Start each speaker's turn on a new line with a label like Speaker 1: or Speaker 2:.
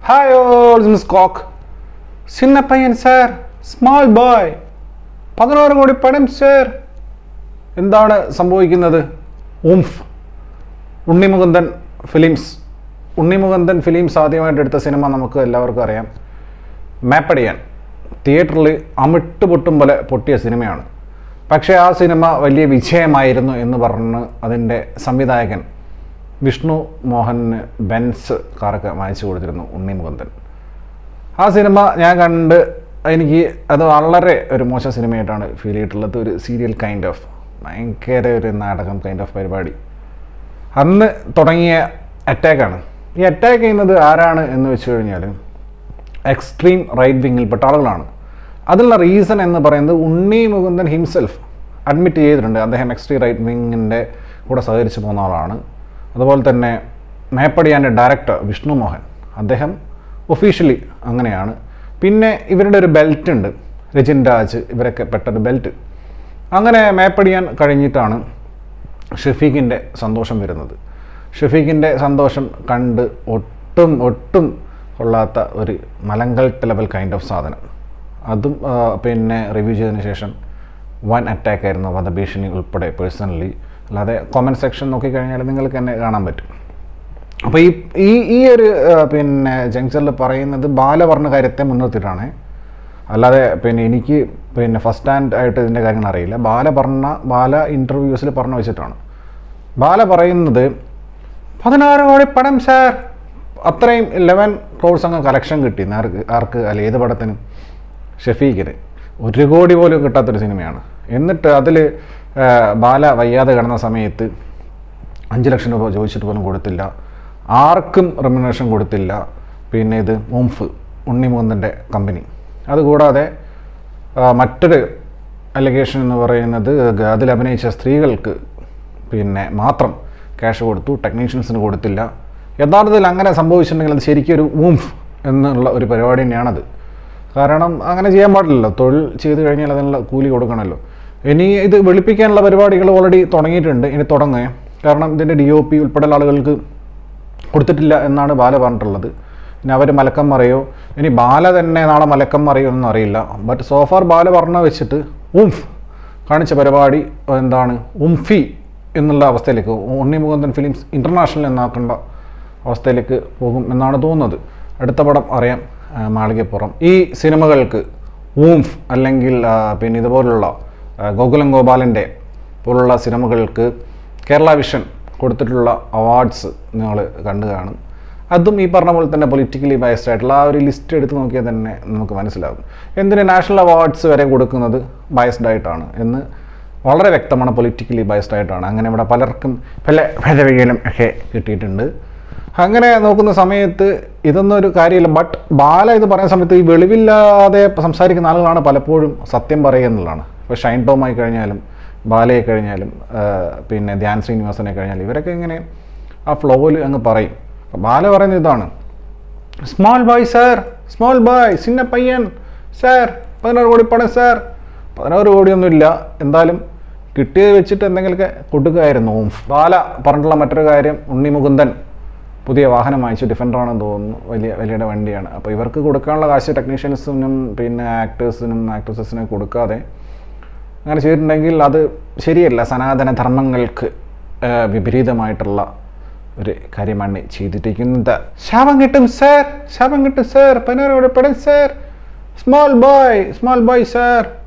Speaker 1: hi all miss coke சின்ன பையன் sir small boy പതിനാറ് കോടി പണം സാർ എന്താണ് സംഭവിക്കുന്നത് ഉംഫ് ഉണ്ണിമുകുന്ദൻ ഫിലിംസ് ഉണ്ണിമുകുന്ദൻ ഫിലിംസ് ആദ്യമായിട്ട് എടുത്ത സിനിമ നമുക്ക് എല്ലാവർക്കും അറിയാം മാപ്പടിയാൻ തിയേറ്ററിൽ അമിട്ട് പൊട്ടും പോലെ പൊട്ടിയ സിനിമയാണ് പക്ഷേ ആ സിനിമ വലിയ വിജയമായിരുന്നു എന്ന് പറഞ്ഞ് അതിൻ്റെ സംവിധായകൻ വിഷ്ണു മോഹന് ബെൻസ് കാറൊക്കെ വാങ്ങിച്ചു കൊടുത്തിരുന്നു ഉണ്ണിമുകുന്ദൻ ആ സിനിമ ഞാൻ കണ്ട് എനിക്ക് അത് വളരെ ഒരു മോശം സിനിമയായിട്ടാണ് ഫീൽ ചെയ്തിട്ടുള്ളത് ഒരു സീരിയൽ കൈൻഡ് ഓഫ് ഭയങ്കര ഒരു നാടകം കൈൻഡ് ഓഫ് പരിപാടി അന്ന് തുടങ്ങിയ അറ്റാക്കാണ് ഈ അറ്റാക്ക് ചെയ്യുന്നത് ആരാണ് എന്ന് വെച്ച് കഴിഞ്ഞാൽ എക്സ്ട്രീം റൈറ്റ് വിങ്ങിൽപ്പെട്ട ആളുകളാണ് അതിനുള്ള റീസൺ എന്ന് പറയുന്നത് ഉണ്ണി മുകുന്ദൻ ഹിംസെൽഫ് അഡ്മിറ്റ് ചെയ്തിട്ടുണ്ട് അദ്ദേഹം എക്സ്ട്രീം റൈറ്റ് വിങ്ങിൻ്റെ കൂടെ സഹകരിച്ച് പോകുന്ന ആളാണ് അതുപോലെ തന്നെ മേപ്പടിയാൻ്റെ ഡയറക്ടർ വിഷ്ണു മോഹൻ അദ്ദേഹം ഒഫീഷ്യലി അങ്ങനെയാണ് പിന്നെ ഇവരുടെ ഒരു ബെൽറ്റ് ഉണ്ട് രജിൻ രാജ് ഇവരൊക്കെ പെട്ടൊരു ബെൽറ്റ് അങ്ങനെ മേപ്പടിയാൻ കഴിഞ്ഞിട്ടാണ് ഷെഫീഖിൻ്റെ സന്തോഷം വരുന്നത് ഷെഫീഖിൻ്റെ സന്തോഷം കണ്ട് ഒട്ടും ഒട്ടും കൊള്ളാത്ത ഒരു മലങ്കൾട്ട് ലെവൽ കൈൻഡ് ഓഫ് സാധനം അതും ആ, പിന്നെ റിവ്യൂ ചെയ്തതിന് ശേഷം വൻ അറ്റാക്ക് ആയിരുന്നു വധഭീഷണി ഉൾപ്പെടെ പേഴ്സണലി അല്ലാതെ കോമൻറ്റ് സെക്ഷൻ നോക്കിക്കഴിഞ്ഞാൽ നിങ്ങൾക്ക് തന്നെ കാണാൻ പറ്റും അപ്പോൾ ഈ ഈ ഈ ഒരു ആ, പിന്നെ ജംഗ്ഷനിൽ പറയുന്നത് ബാല പറഞ്ഞ കാര്യത്തെ മുൻനിർത്തിയിട്ടാണ് അല്ലാതെ പിന്നെ എനിക്ക് പിന്നെ ഫസ്റ്റ് ഹാൻഡ് ആയിട്ട് ഇതിൻ്റെ കാര്യങ്ങൾ അറിയില്ല ബാല പറഞ്ഞ ബാല ഇൻ്റർവ്യൂസിൽ പറഞ്ഞു വെച്ചിട്ടാണ് ബാല പറയുന്നത് പതിനാറ് കോടി പടം സാർ അത്രയും ലെവൻ ക്രോഡ്സ് അങ്ങ് കളക്ഷൻ കിട്ടി ആർക്ക് ആർക്ക് അല്ല ഏത് പടത്തിനും ഷെഫീഖിന് ഒരു കോടി പോലും കിട്ടാത്തൊരു സിനിമയാണ് എന്നിട്ട് അതിൽ ബാല വയ്യാതെ കിടന്ന സമയത്ത് അഞ്ച് ലക്ഷം രൂപ ചോദിച്ചിട്ട് പോലും കൊടുത്തില്ല ആർക്കും റെമ്യൂണേഷൻ കൊടുത്തില്ല പിന്നെ ഇത് മുംഫ് ഉണ്ണിമൂന്നൻ്റെ കമ്പനി അതുകൂടാതെ ആ, മറ്റൊരു അലിഗേഷൻ എന്ന് പറയുന്നത് ഗ- അതിൽ അഭിനയിച്ച സ്ത്രീകൾക്ക് പിന്നെ മാത്രം ക്യാഷ് കൊടുത്തു ടെക്നീഷ്യൻസിന് കൊടുത്തില്ല യഥാർത്ഥത്തിൽ അങ്ങനെ സംഭവിച്ചിട്ടുണ്ടെങ്കിൽ അത് ശരിക്കും ഒരു ഊംഫ് എന്നുള്ള ഒരു പരിപാടി തന്നെയാണത് കാരണം അങ്ങനെ ചെയ്യാൻ പാടില്ലല്ലോ തൊഴിൽ ചെയ്ത് കഴിഞ്ഞാൽ അതിനുള്ള കൂലി കൊടുക്കണമല്ലോ ഇനി ഇത് വെളുപ്പിക്കാനുള്ള പരിപാടികൾ ഓൾറെഡി തുടങ്ങിയിട്ടുണ്ട് ഇനി തുടങ്ങേ കാരണം ഇതിൻ്റെ ഡി ഒ പി ഉൾപ്പെടെയുള്ള ആളുകൾക്ക് കൊടുത്തിട്ടില്ല എന്നാണ് ബാല പറഞ്ഞിട്ടുള്ളത് ഇനി അവർ മലക്കം മറിയോ ഇനി ബാല തന്നെ നാളെ മലക്കം മറിയോ എന്നൊന്നും അറിയില്ല ബട്ട് സോഫാർ ബാല പറഞ്ഞ വെച്ചിട്ട് ഉംഫ് കാണിച്ച പരിപാടി എന്താണ് ഉംഫി എന്നുള്ള അവസ്ഥയിലേക്ക് ഉണ്ണി മുകുന്ദൻ ഫിലിംസ് ഇൻ്റർനാഷണൽ എന്നാക്കേണ്ട അവസ്ഥയിലേക്ക് പോകും എന്നാണ് തോന്നുന്നത് അടുത്ത പടം അറിയാം ആ, മാളികപ്പുറം ഈ സിനിമകൾക്ക് ഊംഫ് അല്ലെങ്കിൽ ആ, പിന്നെ ഇതുപോലുള്ള ആ, ഗോകുലം ഗോപാലൻ്റെ പോലുള്ള സിനിമകൾക്ക് കേരള വിഷൻ കൊടുത്തിട്ടുള്ള അവാർഡ്സ് നിങ്ങൾ കണ്ടു കാണും അതും ഈ പറഞ്ഞ പോലെ തന്നെ പൊളിറ്റിക്കലി ബയസ്ഡ് ആയിട്ടുള്ള ആ ഒരു ലിസ്റ്റ് എടുത്ത് നോക്കിയാൽ തന്നെ നമുക്ക് മനസ്സിലാകും എന്തിന് നാഷണൽ അവാർഡ്സ് വരെ കൊടുക്കുന്നത് ബയസ്ഡ് ആയിട്ടാണ് എന്ന് വളരെ വ്യക്തമാണ് പൊളിറ്റിക്കലി ബയസ്ഡ് ആയിട്ടാണ് അങ്ങനെ ഇവിടെ പലർക്കും പല പദവികളും ഒക്കെ കിട്ടിയിട്ടുണ്ട് അങ്ങനെ നോക്കുന്ന സമയത്ത് ഇതൊന്നും ഒരു കാര്യമില്ല ബട്ട് ബാല ഇത് പറയുന്ന സമയത്ത് ഈ വെളിവില്ലാതെ സംസാരിക്കുന്ന ആളുകളാണ് പലപ്പോഴും സത്യം പറയുക എന്നുള്ളതാണ് ഇപ്പോൾ ഷൈൻ ടോം ആയി കഴിഞ്ഞാലും ബാലയെ കഴിഞ്ഞാലും ആ, പിന്നെ ധ്യാൻ ശ്രീനിവാസനെ കഴിഞ്ഞാലും ഇവരൊക്കെ ഇങ്ങനെ ആ ഫ്ലോയിൽ അങ്ങ് പറയും അപ്പോൾ ബാല പറയുന്നത് ഇതാണ് small boy sir small boy സിന്ന പയ്യൻ സാർ പതിനാറ് കോടി പണം സാർ പതിനാറ് കോടിയൊന്നുമില്ല എന്തായാലും കിട്ടിയത് വെച്ചിട്ട് എന്തെങ്കിലുമൊക്കെ കൊടുക്കുമായിരുന്നു ഓംഫ് ബാല പറഞ്ഞിട്ടുള്ള മറ്റൊരു കാര്യം ഉണ്ണി മുകുന്ദൻ പുതിയ വാഹനം വാങ്ങിച്ചു ഡിഫൻഡറാണെന്ന് തോന്നുന്നു വലിയ വലിയുടെ വണ്ടിയാണ് അപ്പോൾ ഇവർക്ക് കൊടുക്കാനുള്ള കാശ് ടെക്നീഷ്യൻസിനും പിന്നെ ആക്ടേഴ്സിനും ആക്ട്രസസിനും കൊടുക്കാതെ അങ്ങനെ ചെയ്തിട്ടുണ്ടെങ്കിൽ അത് ശരിയല്ല സനാതന ധർമ്മങ്ങൾക്ക് ആ, വിപരീതമായിട്ടുള്ള ഒരു കാര്യമാണ് ചെയ്തിരിക്കുന്നത് ശാപം കിട്ടും സാർ ശാപം കിട്ടും സാർ പതിനാറ് പടം sir small boy small boy sir